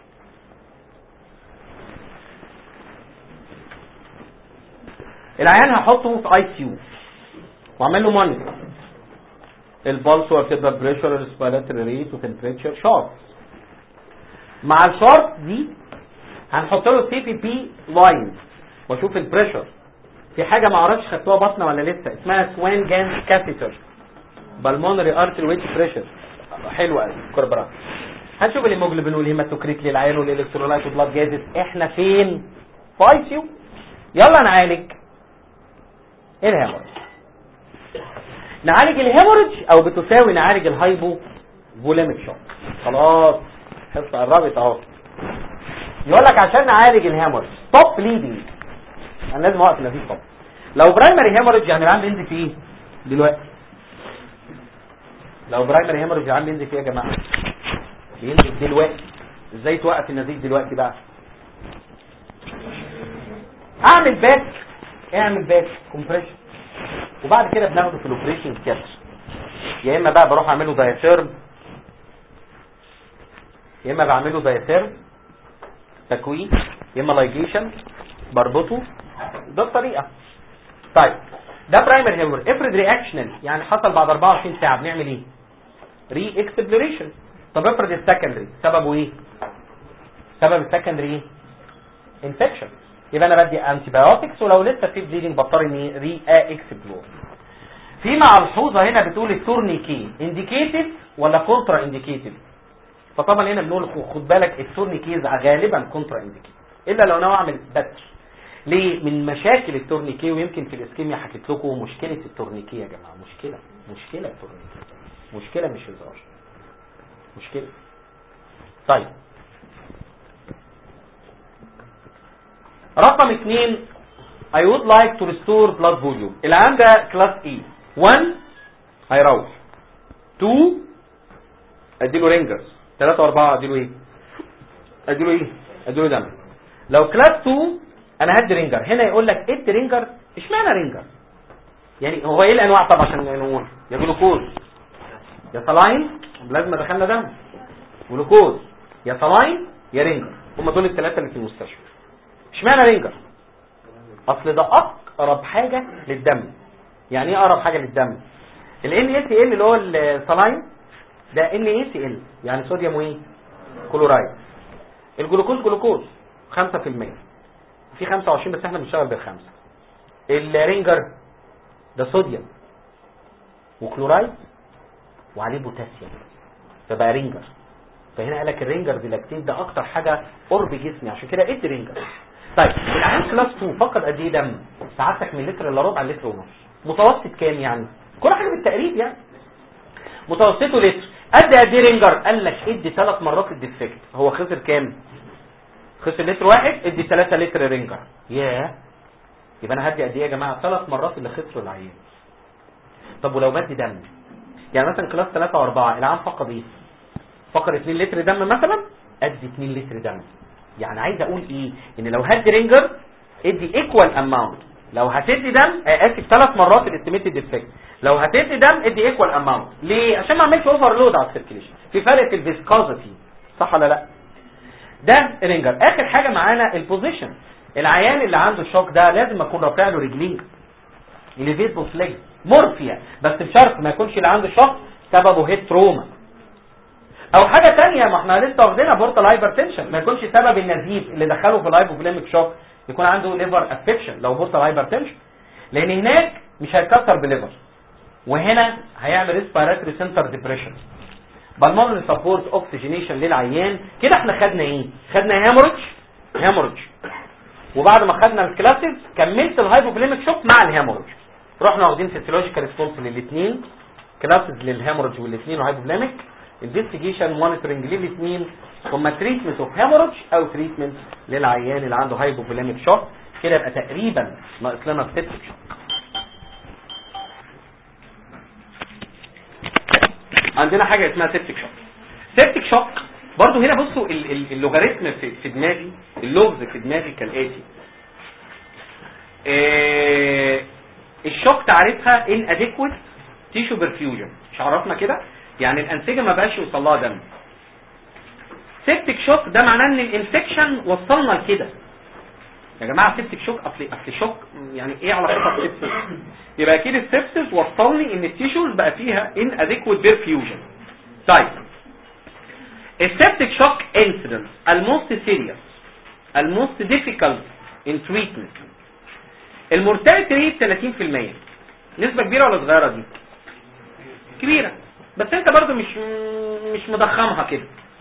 العيان هحطه في اي سي يو واعمل له مونيتور البلس والكبر بريشر الريسبيراتوري ريت وتمبريتشر شارت مع الشارت دي هنحط له سي بي بي لاين واشوف البريشر في حاجه ما اعرفش خدتوها بطنه ولا لسه اسمها سوان جانس كاثيتر بالمونري ارتري ويت بريشر حلوه قوي كوربرا هنشوف الهيموجلوبين والهيماتوكريت للعيان والالكترولايت والبلاد جازز احنا فين في اي سي يو يلا نعالج الهيموريج نعالج الهيموريج او بتساوي نعالج الهايبو فوليميك شوك خلاص حصه قربت اهو يقول لك عشان نعالج الهيموريج ستوب بليدنج انا لازم اوقف النزيف طبعا لو برايمري هيموريج يعني العام بينزل فيه ايه دلوقتي لو برايمري هيموريج العام بينزل فيه إيه يا جماعه بينزل دلوقتي ازاي توقف النزيف دلوقتي بقى اعمل باك اعمل باك كومبريشن وبعد كده بناخده في الاوبريشن كاتر يا اما بقى بروح اعمله دايثيرم يا اما بعمله دايثيرم تكوين يا اما لايجيشن بربطه ده الطريقه طيب ده برايمر هيمور افرض رياكشنال يعني حصل بعد 24 ساعه بنعمل ايه ري اكسبلوريشن طب افرض السكندري سببه ايه سبب السكندري ايه انفكشن يبقى انا بدي انتي بايوتكس ولو لسه في بليدنج بضطر اني ري اكسبلور في ملحوظه هنا بتقول التورنيكي انديكيتد ولا كونترا انديكيتد فطبعا هنا بنقول خد بالك التورنيكيز غالبا كونترا انديكيتد الا لو ناوي اعمل بتر ليه من مشاكل التورنيكي ويمكن في الاسكيميا حكيت لكم مشكله التورنيكي يا جماعه مشكله مشكله التورنيكي مشكله مش هزار مشكله طيب رقم اثنين I would like to restore blood volume العام ده كلاس E 1 هيروح 2 اديله رينجرز 3 و4 اديله ايه اديله ايه اديله دم لو كلاس 2 انا هدي رينجر هنا يقول لك ادي رينجر اشمعنى رينجر يعني هو ايه الانواع طبعا عشان نقول يا جلوكوز يا صلاين لازم دخلنا دم جلوكوز يا صلاين يا رينجر هم دول الثلاثه اللي في المستشفى اشمعنى رينجر اصل ده اقرب حاجه للدم يعني ايه اقرب حاجه للدم ال NaCl اللي هو الصلاين ده NaCl يعني صوديوم وايه كلورايد الجلوكوز جلوكوز 5% في 25 بس احنا بنشتغل بالخمسه الرينجر ده صوديوم وكلورايد وعليه بوتاسيوم فبقى رينجر فهنا قال لك الرينجر ديلاكتيت ده اكتر حاجه قرب جسمي عشان كده ادي رينجر طيب العين كلاس 2 فقد قد ايه دم سعادتك من لتر الا ربع لتر ونص متوسط كام يعني كل حاجه بالتقريب يعني متوسطه لتر قد قد ايه رينجر قال لك ادي ثلاث مرات الديفكت هو خسر كام خسر لتر واحد ادي 3 لتر رينجر ياه يبقى انا هدي قد ايه يا جماعه ثلاث مرات اللي خسروا العيان طب ولو بدي دم يعني مثلا كلاس 3 و4 العام فقد ايه فقد 2 لتر دم مثلا ادي 2 لتر دم يعني عايز اقول ايه ان لو هدي رينجر ادي ايكوال اماونت لو هتدي دم اسف ثلاث مرات الاستيميتد ديفكت لو هتدي دم ادي ايكوال اماونت ليه عشان ما اعملش اوفرلود على السيركيليشن في فرق في الفيسكوزيتي صح ولا لا ده رينجر اخر حاجه معانا البوزيشن العيان اللي عنده شوك ده لازم اكون رافع له رجليه ليفيت بوفليج مورفيا بس بشرط ما يكونش اللي عنده شوك سببه هيد تروما او حاجه تانية ما احنا لسه واخدينها بورتال هايبرتنشن ما يكونش سبب النزيف اللي دخله في الهايبوفليميك شوك يكون عنده ليفر افكشن لو بورتال هايبرتنشن لان هناك مش هيتكسر بليفر وهنا هيعمل ريسبيراتوري سنتر ديبريشن بالمونري سبورت اوكسجينيشن للعيان كده احنا خدنا ايه خدنا هيموريدج هيموريدج وبعد ما خدنا الكلاسز كملت الهايبوفليميك شوك مع الهيموريدج رحنا واخدين فيسيولوجيكال ريسبونس للاثنين كلاسز للهيموريدج والاثنين وهايبوفليميك انفستيجيشن مونيتورنج للاثنين ثم تريتمنت اوف هيموريدج او تريتمنت للعيان اللي عنده هايبوفليميك شوك كده يبقى تقريبا ناقص لنا السيبتيك شوك عندنا حاجه اسمها سيبتيك شوك سيبتيك شوك برضو هنا بصوا ال- ال- اللوغاريتم في, في دماغي اللغز في دماغي كالاتي إيه الشوك تعريفها ان اديكويت تيشو برفيوجن مش عرفنا كده يعني الانسجه ما بقاش يوصل لها دم سيبتيك شوك ده معناه ان الانفكشن وصلنا لكده يا جماعه سيبتيك شوك اصل اصل شوك يعني ايه علاقتها بالسيبتيك يبقى اكيد السيبسس وصلني ان التيشوز بقى فيها ان اديكويت برفيوجن طيب السيبتيك شوك انسيدنت الموست سيريس الموست ديفيكالت ان تريتمنت المورتاليتي ريت 30% نسبه كبيره ولا صغيره دي كبيره بس انت برضو مش مش مضخمها كده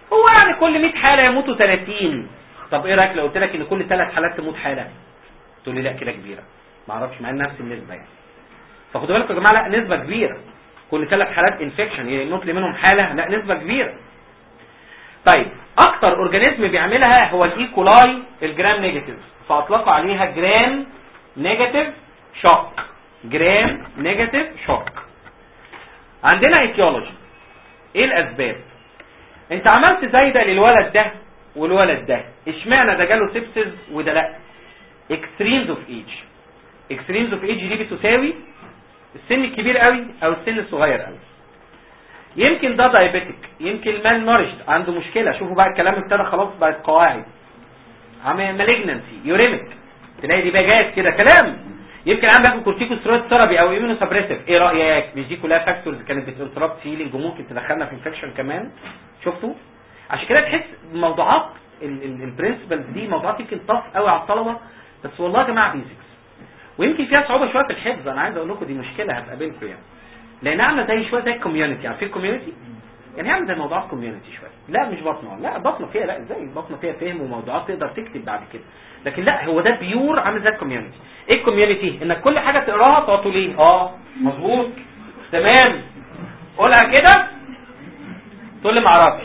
هو يعني كل 100 حاله يموتوا 30 طب ايه رايك لو قلت لك ان كل ثلاث حالات تموت حاله تقول لي لا كده كبيره ما اعرفش مع ان نفس النسبه يعني فخدوا بالكم يا جماعه لا نسبه كبيره كل ثلاث حالات انفكشن يموت لي منهم حاله لا نسبه كبيره طيب اكتر اورجانيزم بيعملها هو الايكولاي الجرام نيجاتيف فاطلقوا عليها جرام نيجاتيف شوك جرام نيجاتيف شوك عندنا ايتيولوجي ايه الاسباب انت عملت زايده للولد ده والولد ده اشمعنى ده جاله سيبسز وده لا اكستريمز اوف ايج اكستريمز اوف ايج دي بتساوي السن الكبير قوي او السن الصغير قوي يمكن ده دايابيتك يمكن مان نورشد عنده مشكله شوفوا بقى الكلام ابتدى خلاص بقت قواعد عامل مالجنسي يوريمك تلاقي دي بقى كده كلام يمكن عم باخد كورتيكوستيرويد ثيرابي او ايمونو سبريسيف ايه رايك مش دي كلها فاكتورز كانت بتنتربت فيلينج وممكن تدخلنا في انفكشن كمان شفتوا عشان كده تحس موضوعات البرنسبلز دي موضوعات يمكن طف قوي على الطلبه بس والله يا جماعه بيزكس ويمكن فيها صعوبه شويه في الحفظ انا عايز اقول لكم دي مشكله هتقابلكم يعني لان عامله زي شويه زي الكوميونتي يعني في الكوميونتي يعني عامله زي موضوعات كوميونتي شويه لا مش بطنه لا بطنه فيها لا ازاي البطنه فيها فهم وموضوعات تقدر تكتب بعد كده لكن لا هو ده بيور عامل زي الكوميونتي ايه الكوميونتي انك كل حاجه تقراها تقعد تقول ايه اه مظبوط تمام قولها كده تقول لي ما اعرفش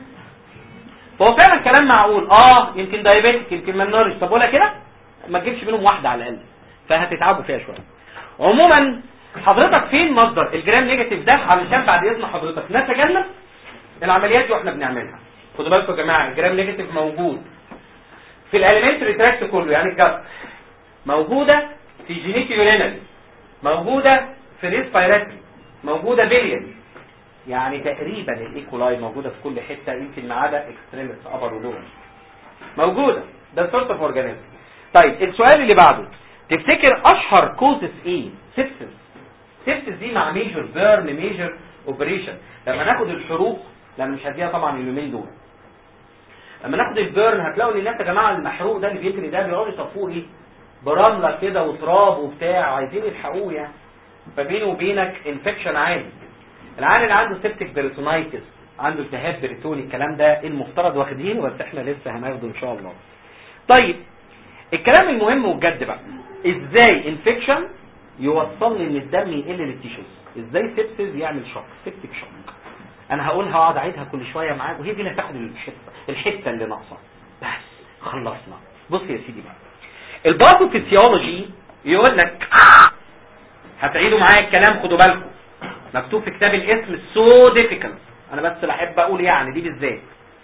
هو فعلا كلام معقول اه يمكن دايابيتك يمكن منورج طب قولها كده ما تجيبش منهم واحده على الاقل فهتتعبوا فيها شويه عموما حضرتك فين مصدر الجرام نيجاتيف ده علشان بعد اذن حضرتك نتجنب العمليات دي واحنا بنعملها خدوا بالكم يا جماعه الجرام نيجاتيف موجود في الاليمنتري تراكت كله يعني الجسم موجوده في جينيتي يورينال موجوده في ريسبيراتري موجوده بيلياري يعني تقريبا الايكولاي موجوده في كل حته يمكن ما عدا اكستريمس ابر ولور موجوده ده سورت اوف اورجانيزم طيب السؤال اللي بعده تفتكر اشهر كوزس ايه سيبسس سيبسس دي مع ميجر بيرن ميجر اوبريشن لما ناخد الحروق لان مش هديها طبعا اليومين دول لما ناخد البيرن هتلاقوا ان الناس يا جماعه المحروق ده اللي بيجري ده بيقعدوا يصفوه ايه برمله كده وتراب وبتاع عايزين يلحقوه يعني فبينه وبينك انفكشن عالي العيال اللي عنده سيبتيك بيريتونايتس عنده التهاب بريتوني الكلام ده المفترض واخدينه بس احنا لسه هناخده ان شاء الله طيب الكلام المهم والجد بقى ازاي انفكشن يوصلني ان الدم يقل للتيشوز ازاي سيبسز يعمل شوك سيبتيك شوك انا هقولها واقعد اعيدها كل شويه معاك وهي دي اللي هتاخد الحته الحته اللي ناقصه بس خلصنا بص يا سيدي بقى الباثوفيسيولوجي يقول لك هتعيدوا معايا الكلام خدوا بالكم مكتوب في كتاب الاسم سو ديفيكالت انا بس بحب اقول يعني دي بالذات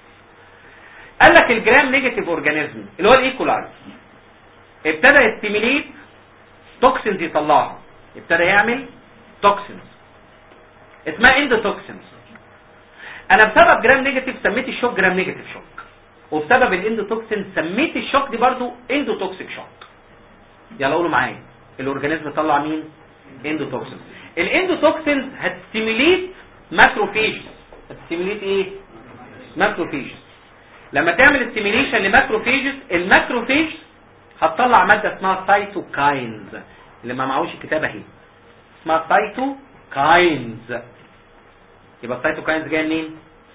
قال لك الجرام نيجاتيف اورجانيزم اللي هو الايكولاي ابتدى يستيميليت توكسينز يطلعها ابتدى يعمل توكسينز اسمها اندوتوكسينز انا بسبب جرام نيجاتيف سميت الشوك جرام نيجاتيف شوك وبسبب الاندوتوكسين سميت الشوك دي برضو اندوتوكسيك شوك يلا قولوا معايا الاورجانيزم طلع مين اندوتوكسين الاندوتوكسين هتستيميليت ماكروفيجز هتستيميليت ايه ماكروفيجز لما تعمل ستيميليشن لماكروفيجز الماكروفيجز هتطلع ماده اسمها سايتوكاينز اللي ما معهوش الكتاب اهي اسمها سايتوكاينز يبقى السايتوكاينز جايه منين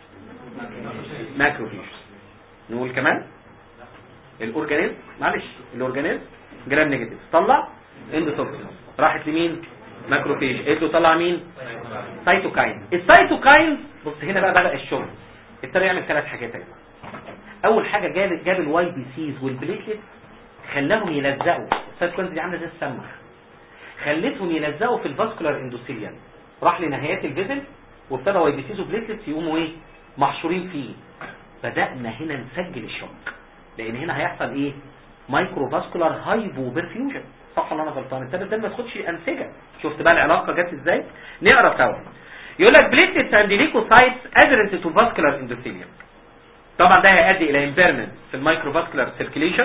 ماكروفيجز نقول كمان الاورجانيزم معلش الاورجانيزم جرام نيجاتيف طلع اندوتوكسين راحت لمين ماكروفيج قلت له طلع مين سايتوكاين السايتوكاين بص هنا بقى بدا الشغل ابتدى يعمل ثلاث حاجات يا جماعه اول حاجه جاب جاب الواي بي سيز والبليتلت خلاهم يلزقوا السايتوكاينز دي عامله زي السمخ خلتهم يلزقوا في الفاسكولار اندوثيليوم راح لنهايات الفيزل وابتدى واي بي سيز وبليتلتس يقوموا ايه محشورين فيه بدانا هنا نسجل الشوك لان هنا هيحصل ايه مايكرو فاسكولار هايبو برفيوجن صح ولا انا غلطان ابتدى الدم ما تاخدش انسجه شفت بقى العلاقه جت ازاي نقرا سوا يقول لك بليتلتس اند ليكوسايتس ادرنت تو فاسكولار اندوثيليوم طبعا ده هيؤدي الى امبيرمنت في المايكرو فاسكولار سيركيليشن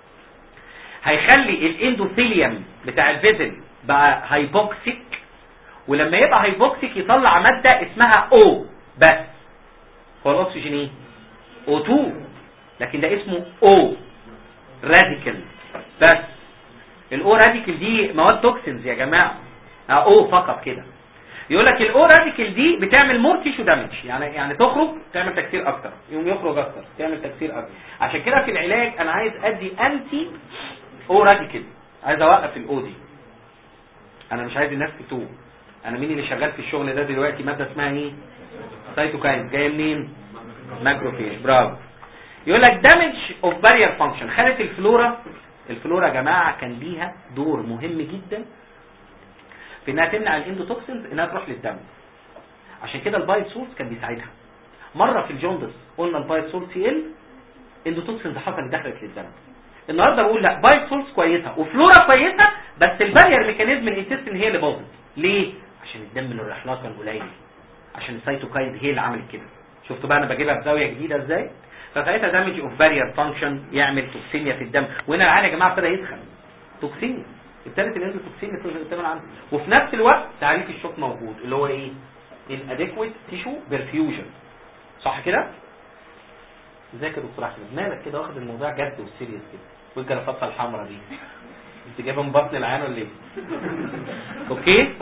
هيخلي الاندوثيليوم بتاع الفيزل بقى هايبوكسيك ولما يبقى هايبوكسيك يطلع ماده اسمها او بس هو الاكسجين ايه O2 لكن ده اسمه O راديكال بس الاو راديكال دي مواد توكسينز يا جماعه او فقط كده يقول لك الاو راديكال دي بتعمل مور تيشو دامج يعني يعني تخرج تعمل تكسير اكتر يوم يخرج اكتر تعمل تكسير اكتر عشان كده في العلاج انا عايز ادي انتي او راديكال عايز اوقف الاو دي انا مش عايز الناس تتوه انا مين اللي شغال في الشغل ده دلوقتي ماده اسمها ايه سايتوكاين جايه منين ماكروفيج برافو يقول لك دامج اوف بارير فانكشن خلت الفلورا الفلورا يا جماعه كان ليها دور مهم جدا في انها تمنع الاندوتوكسينز انها تروح للدم عشان كده البايت سورس كان بيساعدها مره في الجوندس قلنا البايت سورس يقل اندوتوكسينز حصلت دخلت للدم النهارده بقول لا بايت سورس كويسه وفلورا كويسه بس البارير ميكانيزم الانتستين هي اللي باظت ليه عشان الدم اللي رايح لها كان قليل عشان السيتوكاين هي اللي عملت كده شفتوا بقى انا بجيبها بزاويه جديده ازاي فساعتها دامج اوف بارير فانكشن يعمل توكسيميا في الدم وهنا العيان يا جماعه ابتدى يدخن توكسيميا ابتدت الاندوتوكسين اللي عنده وفي نفس الوقت تعريف الشوك موجود اللي هو ايه الاديكويت تيشو برفيوجن صح كده ازيك يا دكتور احمد مالك كده واخد الموضوع جد وسيريس كده والجرافطه الحمراء دي انت جايبها من بطن العيان ولا ايه اوكي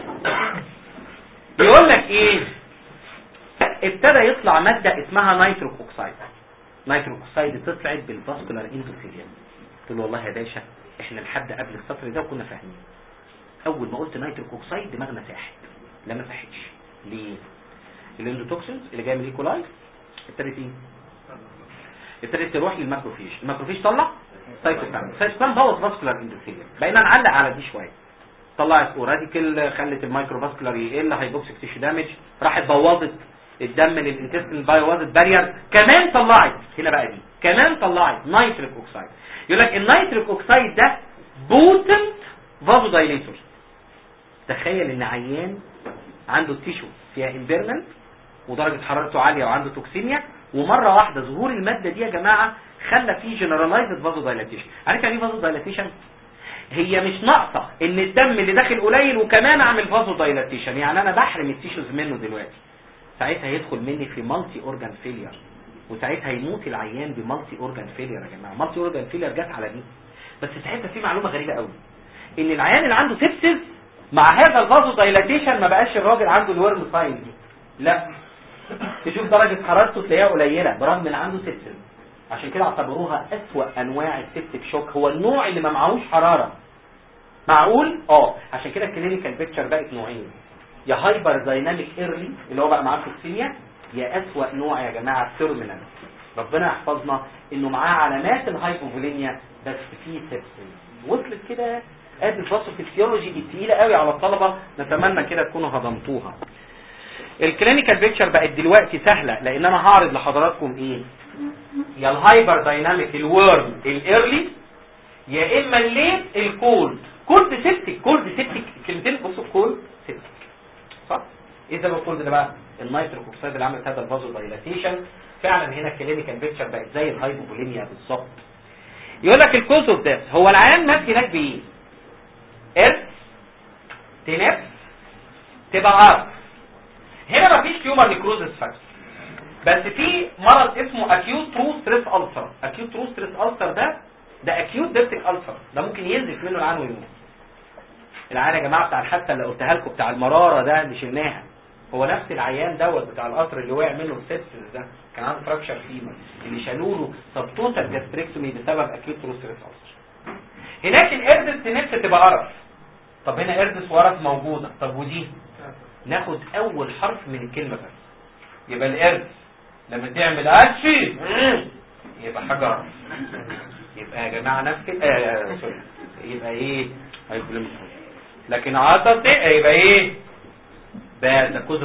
بيقول لك ايه ابتدى يطلع ماده اسمها نيتروك اوكسايد نيتروك اوكسايد طلعت بالفاسكولار اندوثيليوم قلت له والله يا باشا احنا لحد قبل السطر ده كنا فاهمين اول ما قلت نيتروك اوكسايد دماغنا ساحت لا ما ساحتش ليه الاندوتوكسينز اللي جايه من الايكولاي ابتدت ايه ابتدت تروح للماكروفيج الماكروفيج طلع سايتوكاين سايتوكاين بوظ فاسكولار اندوثيليوم بقينا نعلق على دي شويه طلعت اوراديكال خلت المايكروفاسكولار يقل هايبوكسيك تيشو دامج راحت بوظت الدم للانتستين بايوظت بارير كمان طلعت هنا بقى دي كمان طلعت نيتريك اوكسايد يقول لك النيتريك اوكسايد ده بوتنت فازو دايليتور تخيل ان عيان عنده التيشو فيها امبيرمنت ودرجه حرارته عاليه وعنده توكسيميا ومره واحده ظهور الماده دي يا جماعه خلى فيه جنرالايزد فازو دايلاتيشن عارف يعني ايه فازو دايلاتيشن هي مش ناقصه ان الدم اللي داخل قليل وكمان اعمل فازو دايلاتيشن يعني انا بحرم التيشوز منه دلوقتي ساعتها يدخل مني في مالتي اورجان فيلير وساعتها يموت العيان بمالتي اورجان فيلير يا جماعه مالتي اورجان فيلير جت على دي بس ساعتها في معلومه غريبه قوي ان العيان اللي عنده سيبسز مع هذا الفازو دايلاتيشن ما بقاش الراجل عنده الورم ساين دي لا تشوف درجه حرارته تلاقيها قليله برغم ان عنده سيبسز عشان كده اعتبروها اسوأ انواع السيبتيك شوك هو النوع اللي ما معهوش حراره معقول اه عشان كده الكلينيكال بيكتشر بقت نوعين يا هايبر دايناميك ايرلي اللي هو بقى معاه توكسيميا يا اسوأ نوع يا جماعه تيرمينال ربنا يحفظنا انه معاه علامات الهايبوفوليميا بس فيه سيبسز وصلت كده ادي الفاسوفيسيولوجي دي تقيله قوي على الطلبه نتمنى كده تكونوا هضمتوها الكلينيكال بيكتشر بقت دلوقتي سهله لان انا هعرض لحضراتكم ايه يا الهايبر دايناميك الورم الايرلي يا اما الليت الكولد كولد سيبتك كولد سيبتك كلمتين بصوا كولد سيبتك صح ايه سبب الكولد ده بقى النيتروك اوكسيد اللي عملت هذا الفازو دايلاتيشن فعلا هنا الكلينيكال بيكتشر بقت زي الهايبوفوليميا بالظبط يقول لك الكوز اوف ديث هو العيان مات هناك بايه ارث تنفس تبقى عرض هنا مفيش تيومر نيكروزس فاكتور بس في مرض اسمه اكيوت ترو ستريس السر اكيوت ترو ستريس السر ده ده اكيوت ديبتيك السر ده ممكن ينزف منه العيان ويموت العيان يا جماعه بتاع الحادثه اللي قلتها لكم بتاع المراره ده اللي شلناها هو نفس العيان دوت بتاع القطر اللي وقع منه السيبسس ده كان عنده فراكشر فيمر اللي شالوا له سب توتال جاستريكتومي بسبب اكيوت ترو ستريس السر هناك الاردس نفس تبقى قرف طب هنا اردس وقرف موجوده طب ودي ناخد اول حرف من الكلمه بس يبقى القرد لما تعمل ألفي يبقى حجر يبقى يا جماعة نفس آه سوري يبقى ايه هيكلم لكن عطس يبقى ايه بقى ده كوز اوف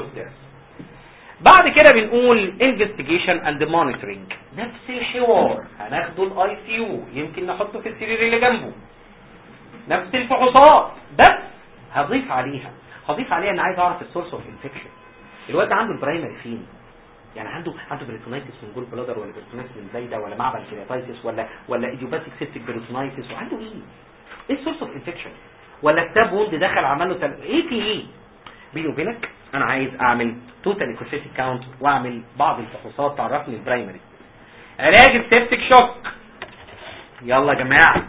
بعد كده بنقول investigation and monitoring نفس الحوار هناخده الاي سي يو يمكن نحطه في السرير اللي جنبه نفس الفحوصات بس هضيف عليها هضيف عليها ان عايز اعرف السورس اوف انفكشن الواد ده عنده البرايمري فين يعني عنده عنده بريتونايتس من جول بلادر ولا بريتونايتس من زايده ولا معبل كرياتايتس ولا ولا ايديوباثيك سيبتيك بريتونايتس وعنده ايه ايه السورس اوف انفكشن ولا كتاب ووند دخل عمل له تل... ايه في ايه بيني وبينك انا عايز اعمل توتال ايكوسيتيك كاونت واعمل بعض الفحوصات تعرفني البرايمري علاج السيبتيك شوك يلا يا جماعه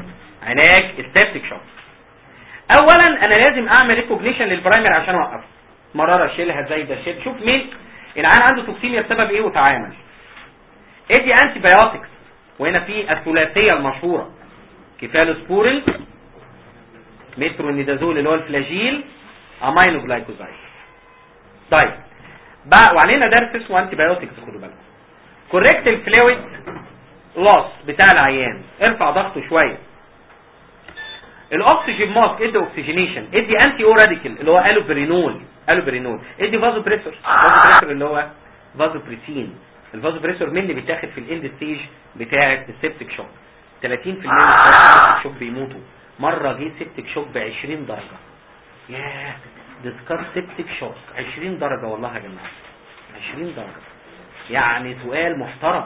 علاج السيبتيك شوك اولا انا لازم اعمل ريكوجنيشن للبرايمري عشان اوقفه مراره شيلها زي ده شيل شوف مين العيان عنده توكسيميا بسبب ايه وتعامل ادي انتي بايوتكس وهنا في الثلاثيه المشهوره كيفالوسبورين مترونيدازول اللي هو الفلاجيل امينو جلايكوزايد طيب بقى وعلينا درس اسمه انتي بايوتكس خدوا بالكم كوريكت الفلويد لوس بتاع العيان ارفع ضغطه شويه الاكسجين ماسك ادي اوكسجينيشن ادي انتي او راديكال اللي هو الوبرينول الوبرينول ادي فازو بريسور فازو بريسور اللي هو فازو بريسين الفازو بريسور من اللي بيتاخد في الاند ستيج بتاع السيبتيك شوك 30% من السيبتيك شوك بيموتوا مره جه سيبتيك شوك ب 20 درجه ياه ديسكاس سيبتيك شوك 20 درجه والله يا جماعه 20 درجه يعني سؤال محترم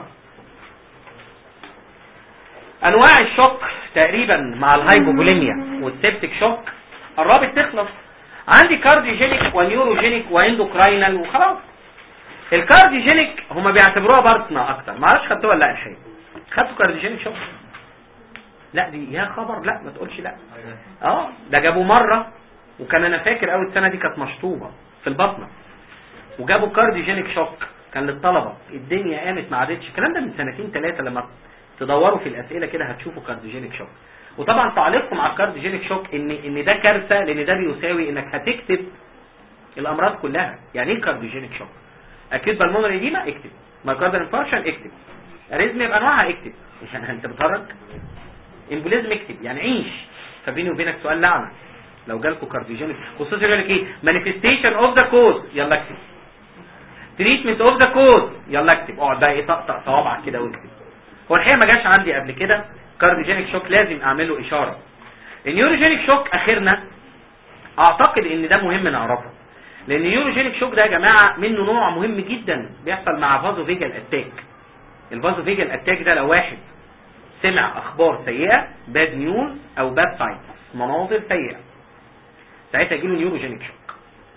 انواع الشوك تقريبا مع الهايبوبوليميا والسيبتيك شوك قربت تخلص عندي كارديوجينيك ونيوروجينيك واندوكراينال وخلاص الكارديوجينيك هما بيعتبروها بارتنا اكتر ما اعرفش خدتوها ولا لا الحقيقه خدتوا كارديوجينيك شوك لا دي يا خبر لا ما تقولش لا اه ده جابوا مره وكان انا فاكر اول سنه دي كانت مشطوبه في البطنه وجابوا كارديوجينيك شوك كان للطلبه الدنيا قامت ما عادتش الكلام ده من سنتين ثلاثه لما تدوروا في الاسئله كده هتشوفوا كارديوجينيك شوك وطبعا تعليقكم على الكارديوجينيك شوك ان ان ده كارثه لان ده بيساوي انك هتكتب الامراض كلها يعني ايه كارديوجينيك شوك اكيد بالمونري ايديما اكتب مايكاردال انفاركشن اكتب اريزميا بانواعها اكتب يعني انت بتهرج امبوليزم اكتب يعني عيش فبيني وبينك سؤال لعنه لو جالكوا كارديوجينيك خصوصا يقول لك ايه مانيفستيشن اوف ذا كوز يلا اكتب تريتمنت اوف ذا كوز يلا اكتب اقعد بقى ايه طقطق صوابعك كده واكتب هو الحقيقه ما جاش عندي قبل كده كارديوجينيك شوك لازم اعمل له اشاره النيوروجينيك شوك اخرنا اعتقد ان ده مهم نعرفه لان النيوروجينيك شوك ده يا جماعه منه نوع مهم جدا بيحصل مع فازو فيجال اتاك الفازو فيجال اتاك ده لو واحد سمع اخبار سيئه باد نيوز او باد ساينس مناظر سيئه ساعتها يجيله نيوروجينيك شوك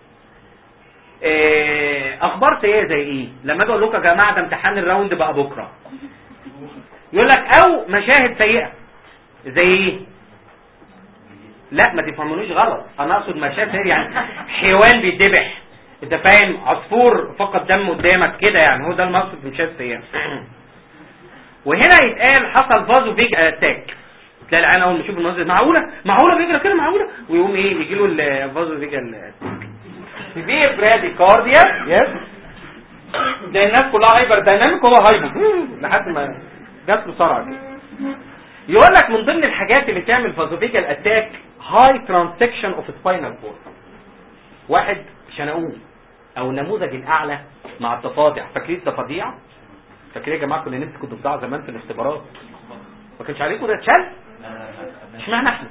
اخبار سيئه زي ايه لما اجي اقول لكم يا جماعه ده امتحان الراوند بقى بكره يقول لك او مشاهد سيئه زي ايه لا ما تفهمونيش غلط انا اقصد مشاهد سيئه يعني حيوان بيتذبح انت فاهم عصفور فقد دم قدامك كده يعني هو ده المقصود بمشاهد سيئه وهنا يتقال حصل فازو بيج اتاك تلاقي العيان اول ما يشوف المنظر معقوله معقوله بيجرى كده معقوله ويقوم ايه يجي له الفازو بيج اتاك في براديكارديا يس ده الناس كلها هايبر دايناميك هو هايبر لحد ما جات له صرع كده يقول لك من ضمن الحاجات اللي تعمل فازوفيجال اتاك هاي ترانسكشن اوف سباينال كورد واحد شنقوه او النموذج الاعلى مع التفاضع فاكرين التفاضيع فاكرين يا جماعه كنا نمسك الضفدع زمان في الاختبارات ما كانش عليكم ده اتشال اشمعنى احنا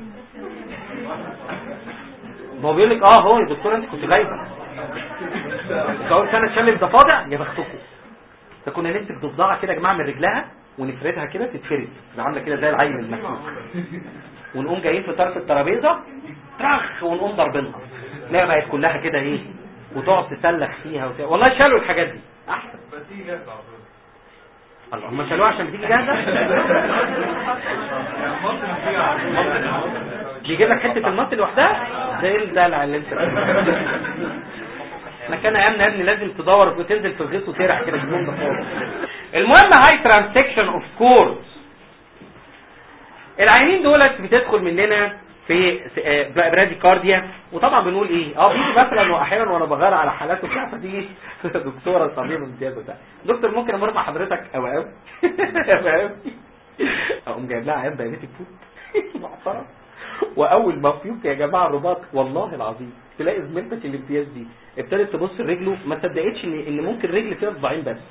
ما هو بيقول لك اه هو يا دكتور انت كنت غايبه انت اول سنه تشمل ضفادع يا بختكم فكنا نمسك ضفدعه كده يا جماعه من رجلها ونفردها كده تتفرد تبقى عامله كده زي العين المسلوك ونقوم جايين في طرف الترابيزه ترخ ونقوم ضاربينها تلاقيها بقت كلها كده ايه وتقعد تسلخ فيها وت... والله شالوا الحاجات دي احسن الله هم شالوها عشان بتيجي جاهزه بيجيب لك حته المط لوحدها ده ايه الدلع اللي انت احنا كان ايامنا يا ابني لازم تدور وتنزل في الغيط وترع كده الجنون ده خالص المهم هاي ترانسكشن اوف كورد العينين دولت بتدخل مننا في براديكارديا وطبعا بنقول ايه اه بيجي مثلا واحيانا وانا بغير على حالات وبتاع فدي دكتوره طبيب امتياز وبتاع دكتور ممكن امر مع حضرتك او او او اقوم جايب لها عيان دايبيتك فوت محترم واول ما فيوك يا جماعه الرباط والله العظيم تلاقي زميلتك الامتياز دي ابتدت تبص لرجله ما صدقتش ان ان ممكن رجل فيها صباعين بس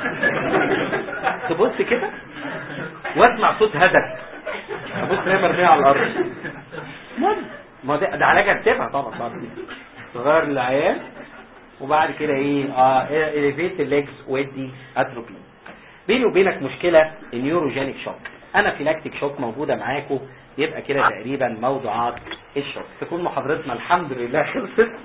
تبص كده واسمع صوت هدف ابص هي مرميه على الارض المهم ما ده, ده علاج اكتبها طبعا بعد كده تغير العيان وبعد كده ايه اه اليفيت الليجز ودي اتروبي بيني وبينك مشكله النيوروجينيك شوك انا فيلاكتيك شوك موجوده معاكم يبقى كده تقريبا موضوعات الشوك تكون محاضرتنا الحمد لله خلصت